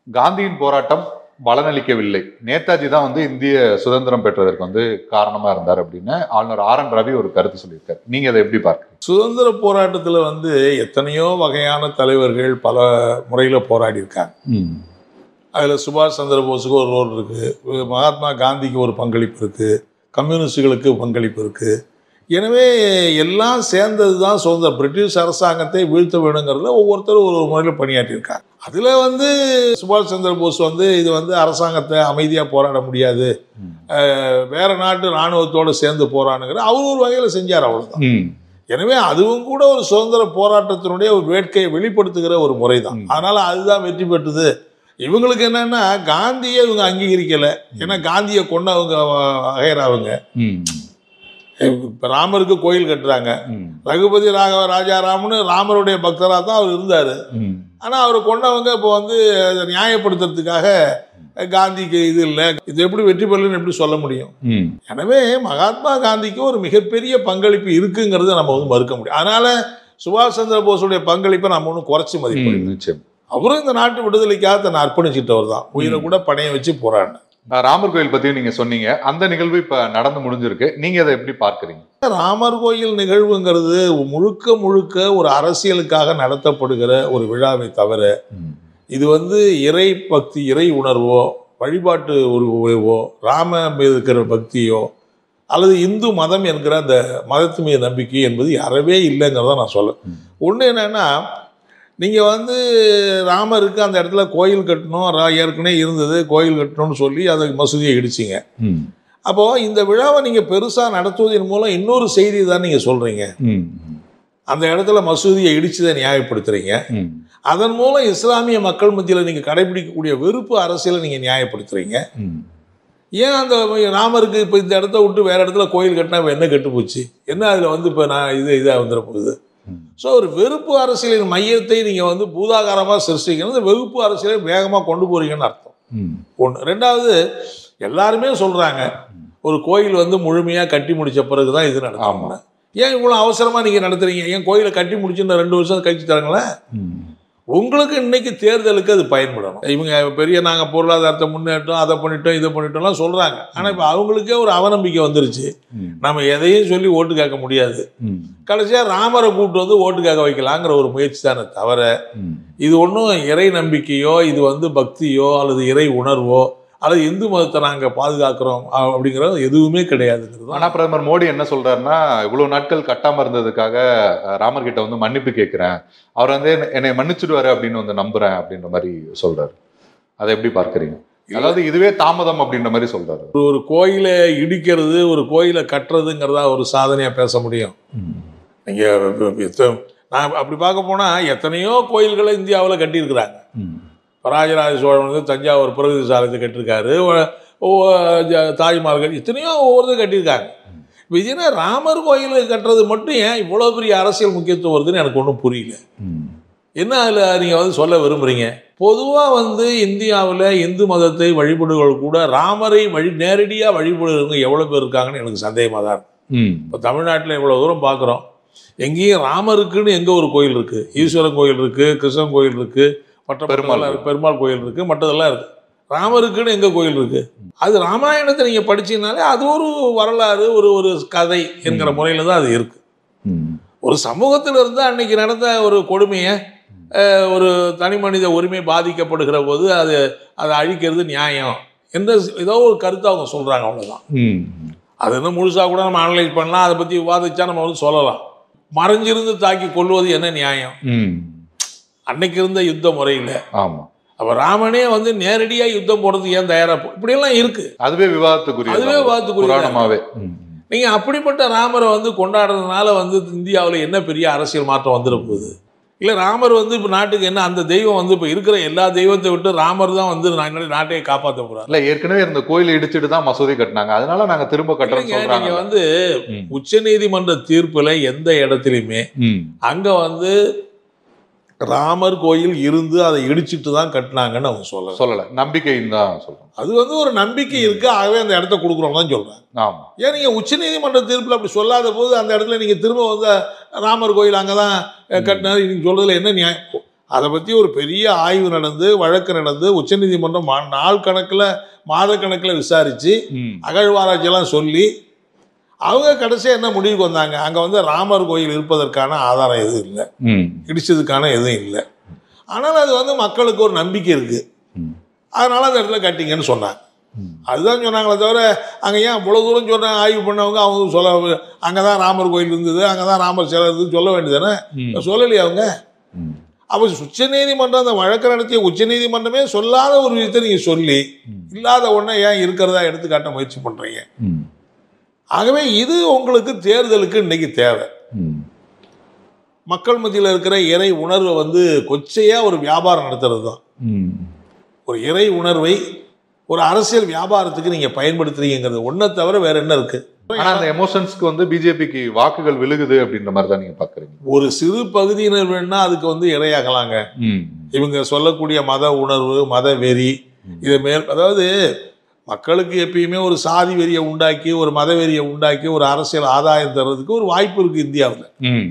காந்தியின் போராட்டம் பலனளிக்கவில்லை நேதாஜி தான் வந்து இந்திய சுதந்திரம் பெற்றதற்கு வந்து காரணமா இருந்தார் அப்படின்னு ஆளுநர் ஆர் என் ரவி ஒரு கருத்து சொல்லியிருக்காரு நீங்க அதை எப்படி பார்க்கறீங்க சுதந்திர போராட்டத்தில் வந்து எத்தனையோ வகையான தலைவர்கள் பல முறையில் போராடி இருக்காங்க அதில் சுபாஷ் சந்திர போஸுக்கு ஒரு ரோல் இருக்குது மகாத்மா காந்திக்கு ஒரு பங்களிப்பு இருக்குது கம்யூனிஸ்டுகளுக்கு பங்களிப்பு இருக்குது எனவே எல்லாம் சேர்ந்தது தான் சுதந்திர பிரிட்டிஷ் அரசாங்கத்தை வீழ்த்த வேணுங்கிறதுல ஒவ்வொருத்தரும் ஒரு முறையில் பணியாற்றியிருக்காங்க அதில் வந்து சுபாஷ் சந்திர போஸ் வந்து இது வந்து அரசாங்கத்தை அமைதியாக போராட முடியாது அஹ், வேற நாட்டு இராணுவத்தோடு சேர்ந்து போராடுங்கிற அவர் ஒரு வகையில் செஞ்சார் அவ்வளோதான் ம். எனவே அதுவும் கூட ஒரு சுதந்திர போராட்டத்தினுடைய ஒரு வேட்கையை வெளிப்படுத்துகிற ஒரு முறை தான் ம். அதனால அதுதான் வெற்றி பெற்றது இவங்களுக்கு என்னன்னா காந்தியை இவங்க அங்கீகரிக்கல ஏன்னா காந்தியை கொண்டவங்க அகையறாவங்க ம். இப்ப ராமருக்கு கோயில் கட்டுறாங்க ம். ரகுபதி ராகவ ராஜாராம்னு ராமருடைய பக்தராக தான் அவர் இருந்தார் ம். ஆனால் அவர் கொண்டவங்க இப்போ வந்து அதை நியாயப்படுத்துறதுக்காக காந்திக்கு இது இல்லை இது எப்படி வெற்றி பெறலன்னு எப்படி சொல்ல முடியும் ம். எனவே மகாத்மா காந்திக்கு ஒரு மிகப்பெரிய பங்களிப்பு இருக்குங்கிறத நம்ம வந்து மறுக்க முடியும் அதனால சுபாஷ் சந்திர போஸுடைய பங்களிப்பை நம்ம ஒன்றும் குறைச்சி மதிப்பு ம். நிச்சயம் அவரும் இந்த நாட்டு விடுதலைக்காக தன்னை அர்ப்பணிச்சிட்டவர் தான் உயிரை கூட பணைய வச்சு போராடினார் அஹ் ராமர் கோயில் பத்தியும் நீங்க சொன்னீங்க அந்த நிகழ்வு இப்ப நடந்து முடிஞ்சிருக்கு நீங்க அதை எப்படி பார்க்கறீங்க ராமர் கோயில் நிகழ்வுங்கிறது முழுக்க முழுக்க ஒரு அரசியலுக்காக நடத்தப்படுகிற ஒரு விழாவை தவிர ம். இது வந்து இறை பக்தி இறை உணர்வோ வழிபாட்டு ஒரு உணர்வோ ராம மீது இருக்கிற பக்தியோ அல்லது இந்து மதம் என்கிற அந்த மதத்து மீது நம்பிக்கை என்பது அறவே இல்லைங்கிறத நான் சொல்ல ம். ஒன்று என்னன்னா நீங்கள் வந்து ராமருக்கு அந்த இடத்துல கோயில் கட்டணும் ரா- ஏற்கனவே இருந்தது கோயில் கட்டணும்னு சொல்லி அதை மசூதியை இடிச்சிங்க ம். அப்போது இந்த விழாவை நீங்கள் பெருசாக நடத்துவதன் மூலம் இன்னொரு செய்தி தான் நீங்கள் சொல்கிறீங்க ம். அந்த இடத்துல மசூதியை இடிச்சதை நியாயப்படுத்துறீங்க ம். அதன் மூலம் இஸ்லாமிய மக்கள் மத்தியில் நீங்கள் கடைபிடிக்கக்கூடிய வெறுப்பு அரசியலை நீங்கள் நியாயப்படுத்துறீங்க ம். ஏன் அந்த ராமருக்கு இப்போ இந்த இடத்த விட்டு வேற இடத்துல கோயில் கட்டினா இப்ப என்ன கெட்டு போச்சு என்ன அதில் வந்து இப்போ நான் இது இதாக வந்துட போகுது ம். ஸோ ஒரு வெறுப்பு அரசியலின் மையத்தை நீங்கள் வந்து பூதாகாரமாக சிருஷ்டிக்கணும் இந்த வெறுப்பு அரசியலை வேகமாக கொண்டு போறீங்கன்னு அர்த்தம் ம். ஒன்று ரெண்டாவது எல்லாருமே சொல்கிறாங்க ஒரு கோயில் வந்து முழுமையாக கட்டி முடிச்ச பிறகு தான் இது நடக்கும் ஆமா. ஏன் இவ்வளோ அவசரமாக நீங்கள் நடத்துறீங்க ஏன் கோயிலை கட்டி முடிச்சு இன்னும் ரெண்டு வருஷம் கழிச்சு தராங்களேன் ம். உங்களுக்கு இன்னைக்கு தேர்தலுக்கு அது பயன்படணும் இவங்க பெரிய நாங்கள் பொருளாதாரத்தை முன்னேற்றோம் அதை பண்ணிட்டோம் இதை பண்ணிட்டோம்லாம் சொல்கிறாங்க ஆனால் இப்போ அவங்களுக்கே ஒரு அவநம்பிக்கை வந்துருச்சு ம். நம்ம எதையும் சொல்லி ஓட்டு கேட்க முடியாது ம். கடைசியாக ராமரை கூப்பிட்டு வந்து ஓட்டு கேட்க வைக்கலாங்கிற ஒரு முயற்சி தானே தவிர ம். இது ஒன்றும் இறை நம்பிக்கையோ இது வந்து பக்தியோ அல்லது இறை உணர்வோ அல்லது இந்து மதத்தை நாங்கள் பாதுகாக்கிறோம் அ- அப்படிங்கிறது எதுவுமே கிடையாதுங்கிறது ஆனா பிரதமர் மோடி என்ன சொல்றாருன்னா இவ்வளவு நாட்கள் கட்டாம இருந்ததுக்காக அஹ், ராமர் கிட்ட வந்து மன்னிப்பு கேட்கிறேன் அவர் வந்து என்னை- என்னை மன்னிச்சிடுவாரு அப்படின்னு வந்து நம்புறேன் அப்படின்ற மாதிரி சொல்றாரு அதை எப்படி பார்க்கறீங்க அதாவது இதுவே தாமதம் அப்படின்ற மாதிரி சொல்றாரு ஒரு கோயிலை இடிக்கிறது ஒரு கோயிலை கட்டுறதுங்கிறதா ஒரு சாதனையாக பேச முடியும் நீங்கள் நான் அப்படி பார்க்க போனால் எத்தனையோ கோயில்களை இந்தியாவில் கட்டியிருக்கிறாங்க ம். ராஜராஜ சோழன் வந்து தஞ்சாவூர் பிரகதி சாலத்தை கட்டியிருக்காரு ஒ- ஒ- ஜ- தாஜ்மஹால் எத்தனையோ ஒவ்வொருத்தரும் கட்டியிருக்காங்க இப்போ இது என்ன ராமர் கோயில் கட்டுறது மட்டும் ஏன் இவ்வளோ பெரிய அரசியல் முக்கியத்துவம் வருதுன்னு எனக்கு ஒன்றும் புரியல ம். என்ன அதில் நீங்கள் வந்து சொல்ல விரும்புகிறீங்க பொதுவாக வந்து இந்தியாவில் இந்து மதத்தை வழிபடுகள் கூட ராமரை வழி நேரடியாக வழிபடுறவங்க எவ்வளோ பேர் இருக்காங்கன்னு எனக்கு சந்தேகமாக தான் இருக்கு ம். இப்போ தமிழ்நாட்டில் இவ்வளோ தூரம் பார்க்குறோம் எங்கேயும் ராமருக்குன்னு எங்கே ஒரு கோயில் இருக்குது ஈஸ்வரன் கோயில் இருக்குது கிருஷ்ணன் கோயில் இருக்குது மற்ற பெருமாள் பெருமாள் பெருமாள் கோயில் இருக்குது மற்றதெல்லாம் இருக்குது ராமருக்குன்னு எங்கே கோயில் இருக்குது அது ராமாயணத்தை நீங்கள் படிச்சீங்கனாலே அது ஒரு வரலாறு ஒரு ஒரு கதை என்கிற முறையில் தான் அது இருக்குது ம். ஒரு சமூகத்தில் இருந்து அன்னைக்கு நடந்த ஒரு கொடுமையை அஹ், ஒரு தனி மனித உரிமை பாதிக்கப்படுகிற போது அது அதை அழிக்கிறது நியாயம் என்ற ஏதோ ஒரு கருத்தை அவங்க சொல்கிறாங்க அவ்வளோதான் ம். அது இன்னும் முழுசாக கூட நம்ம அனலைஸ் பண்ணலாம் அதை பற்றி விவாதிச்சா நம்ம வந்து சொல்லலாம் மறைஞ்சிருந்து தாக்கி கொள்வது என்ன நியாயம் ம். அன்னைக்கு இருந்த யுத்த முறையில் ஆமா அப்போ ராமனே வந்து நேரடியாக யுத்தம் போடுறதுக்கு ஏன் தயாரா போ- இப்படியெல்லாம் இருக்கு அதுவே விவாதத்துக்குரிய அதுவே விவாதத்துக்குரிய புராணமாவே ம். நீங்க அப்படிப்பட்ட ராமரை வந்து கொண்டாடுறதுனால வந்து இந்தியாவில் என்ன பெரிய அரசியல் மாற்றம் வந்துட போகுது இல்லை ராமர் வந்து இப்போ நாட்டுக்கு என்ன அந்த தெய்வம் வந்து இப்போ இருக்கிற எல்லா தெய்வத்தை விட்டு ராமர் தான் வந்து நான் நாட்டையை காப்பாற்ற போறாரு இல்ல ஏற்கனவே இருந்த கோயிலை இடிச்சிட்டு தான் மசூதி கட்டினாங்க அதனால நாங்க திரும்ப கட்டுறோம்னு இல்லைங்க, சொல்றாங்க நீங்க வந்து ம். உச்சநீதிமன்ற தீர்ப்புல எந்த இடத்துலையுமே ம். அங்க வந்து ராமர் கோயில் இருந்து அதை இடிச்சிட்டு தான் கட்டினாங்கன்னு அவங்க சொல்லல சொல்லல நம்பிக்கைன்னு தான் சொல்றோம் அது வந்து ஒரு நம்பிக்கை இருக்கு ஆகவே அந்த இடத்த கொடுக்குறோம் தான் சொல்றாங்க ஆமா ஏன் நீங்க உச்சநீதிமன்ற தீர்ப்புல அப்படி சொல்லாத போது அந்த இடத்துல நீங்க திரும்ப வந்து ராமர் கோயில் அங்கதான் அஹ், கட்டினாரு நீங்க சொல்றதுல என்ன நியாயம் அதை பற்றி ஒரு பெரிய ஆய்வு நடந்து வழக்கு நடந்து உச்சநீதிமன்றம் மா- நாள் கணக்கில் மாத கணக்கில் விசாரித்து ம். அகழ்வாராய்ச்சியெல்லாம் சொல்லி அவங்க கடைசியாக என்ன முடிவுக்கு வந்தாங்க அங்கே வந்து ராமர் கோயில் இருப்பதற்கான ஆதாரம் எதுவும் இல்லை ம். இடிச்சதுக்கான எதுவும் இல்லை ஆனால் அது வந்து மக்களுக்கு ஒரு நம்பிக்கை இருக்குது ம். அதனால அந்த இடத்துல கட்டிங்கன்னு சொன்னாங்க ம். அதுதான் சொன்னாங்களே தவிர அங்கே ஏன் இவ்வளோ தூரம் சொன்ன ஆய்வு பண்ணவங்க அவங்க சொல்ல அங்கே தான் ராமர் கோயில் இருந்தது அங்கே தான் ராமர் சிலை இருந்தது சொல்ல வேண்டியதானே ம். சொல்லலையே அவங்க ம். அப்போ உச்சநீதிமன்றம் அந்த வழக்கு நடத்திய உச்சநீதிமன்றமே சொல்லாத ஒரு விஷயத்தை நீங்கள் சொல்லி இல்லாத ஒன்றை ஏன் இருக்கிறதா எடுத்து காட்ட முயற்சி பண்ணுறீங்க ம். ஆகவே இது உங்களுக்கு தேர்தலுக்கு இன்னைக்கு தேவை ம். மக்கள் மத்தியில் இருக்கிற இறை உணர்வை வந்து கொச்சையாக ஒரு வியாபாரம் நடத்துறது தான் ம். ஒரு இறை உணர்வை ஒரு அரசியல் வியாபாரத்துக்கு நீங்கள் பயன்படுத்துறீங்கிறது ஒன்றை தவிர வேற என்ன இருக்கு ஆனா அந்த எமோஷன்ஸ்க்கு வந்து பிஜேபிக்கு வாக்குகள் விழுகுது அப்படின்ற மாதிரி தான் நீங்க பாக்குறீங்க ஒரு சிறு பகுதியினர் வேணா அதுக்கு வந்து இரையாகலாங்க ம். இவங்க சொல்லக்கூடிய மத உணர்வு மத வெறி இதை மேல் அதாவது மக்களுக்கு எப்பயுமே ஒரு சாதி வெறியை உண்டாக்கி ஒரு மத வெறியை உண்டாக்கி ஒரு அரசியல் ஆதாயம் தர்றதுக்கு ஒரு வாய்ப்பு இருக்கு இந்தியாவில் ம்.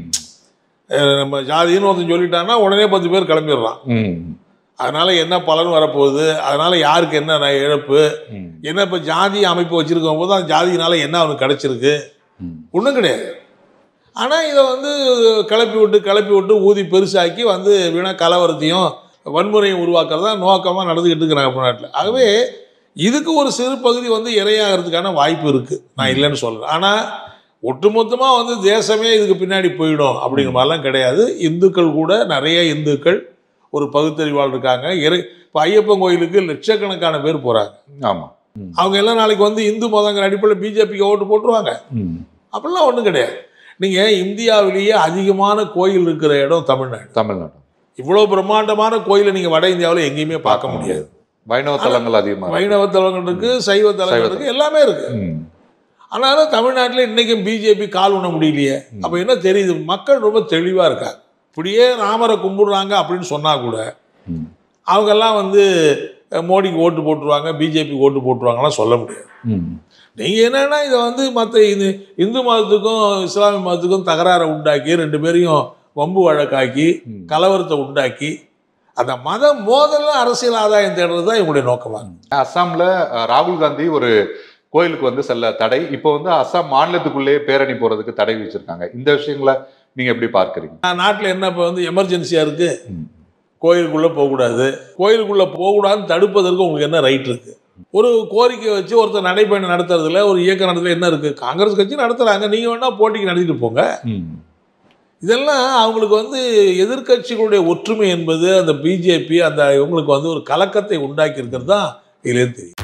நம்ம ஜாதின்னு ஒருத்தன் சொல்லிட்டான்னா உடனே பத்து பேர் கிளம்பிடுறான் ம். அதனால என்ன பலன் வரப்போகுது அதனால யாருக்கு என்ன ந- இழப்பு ம். என்ன இப்போ ஜாதி அமைப்பு வச்சிருக்கும் போது அந்த ஜாதியினால என்ன அவனுக்கு கிடைச்சிருக்கு ம். ஒன்றும் கிடையாது ஆனால் இதை வந்து கிளப்பி விட்டு கிளப்பி விட்டு ஊதி பெருசாக்கி வந்து வீணா கலவரத்தையும் வன்முறையும் உருவாக்குறது தான் நோக்கமாக நடந்துக்கிட்டு இருக்கிறாங்க தமிழ்நாட்டில் ஆகவே இதுக்கு ஒரு சிறு பகுதி வந்து இரையாகிறதுக்கான வாய்ப்பு இருக்குது நான் இல்லைன்னு சொல்கிறேன் ஆனால் ஒட்டுமொத்தமாக வந்து தேசமே இதுக்கு பின்னாடி போயிடும் அப்படிங்கிற மாதிரிலாம் கிடையாது இந்துக்கள் கூட நிறைய இந்துக்கள் ஒரு பகுத்தறிவாளர் இருக்காங்க இறை இப்போ ஐயப்பன் கோயிலுக்கு லட்சக்கணக்கான பேர் போகிறாங்க ஆமா ம். அவங்க எல்லாம் நாளைக்கு வந்து இந்து மதங்கிற அடிப்படையில் பிஜேபிக்கு ஓட்டு போட்டுருவாங்க ம். அப்படிலாம் ஒன்றும் கிடையாது நீங்கள் இந்தியாவிலேயே அதிகமான கோயில் இருக்கிற இடம் தமிழ்நாடு தமிழ்நாடு இவ்வளோ பிரம்மாண்டமான கோயிலை நீங்கள் வட இந்தியாவில் எங்கேயுமே பார்க்க முடியாது வைணவ தலங்கள் அதிகமா இருக்கு. வைணவ தலங்கள் இருக்கு சைவ தலங்கள் சைவ இருக்கு எல்லாமே இருக்கு ம். ஆனாலும் தமிழ்நாட்டில் இன்னைக்கும் பிஜேபி கால் உண்ண முடியலையே அப்போ என்ன தெரியுது மக்கள் ரொம்ப தெளிவாக இருக்காங்க இப்படியே ராமரை கும்பிடுறாங்க அப்படின்னு சொன்னா கூட ம். அவங்கெல்லாம் வந்து அஹ், மோடிக்கு ஓட்டு போட்டுருவாங்க பிஜேபிக்கு ஓட்டு போட்டுருவாங்கலாம் சொல்ல முடியாது ம். நீங்கள் என்னன்னா இதை வந்து மற்ற இது இந்து மதத்துக்கும் இஸ்லாமிய மதத்துக்கும் தகராறை உண்டாக்கி ரெண்டு பேரையும் வம்பு வழக்காக்கி ம். கலவரத்தை உண்டாக்கி அந்த மத மோதல்ல அரசியல் ஆதாயம் தேடுறது தான் இவங்களுடைய நோக்கமாக அஸ்ஸாம்ல அஹ், ராகுல் காந்தி ஒரு கோயிலுக்கு வந்து செல்ல தடை இப்போ வந்து அஸ்ஸாம் மாநிலத்துக்குள்ளேயே பேரணி போறதுக்கு தடை வச்சிருக்காங்க இந்த விஷயங்களை நீங்க எப்படி பார்க்கறீங்க நாட்டில் என்ன இப்போ வந்து எமர்ஜென்சியாக இருக்கு ம். கோயிலுக்குள்ளே போகக்கூடாது கோயிலுக்குள்ளே போகக்கூடாதுன்னு தடுப்பதற்கு உங்களுக்கு என்ன ரைட் இருக்கு ஒரு கோரிக்கை வச்சு ஒருத்தர் நடைபயணம் நடத்துறதுல ஒரு இயக்கம் நடத்துல என்ன இருக்கு காங்கிரஸ் கட்சி நடத்துறாங்க நீங்க வேணா போட்டிக்கு நடத்திட்டு போங்க ம். இதெல்லாம் அவங்களுக்கு வந்து எதிர்க்கட்சிகளுடைய ஒற்றுமை என்பது அந்த பிஜேபி அந்த இவங்களுக்கு வந்து ஒரு கலக்கத்தை உண்டாக்கி இருக்கிறது தான் இதுலேருந்து தெரியும்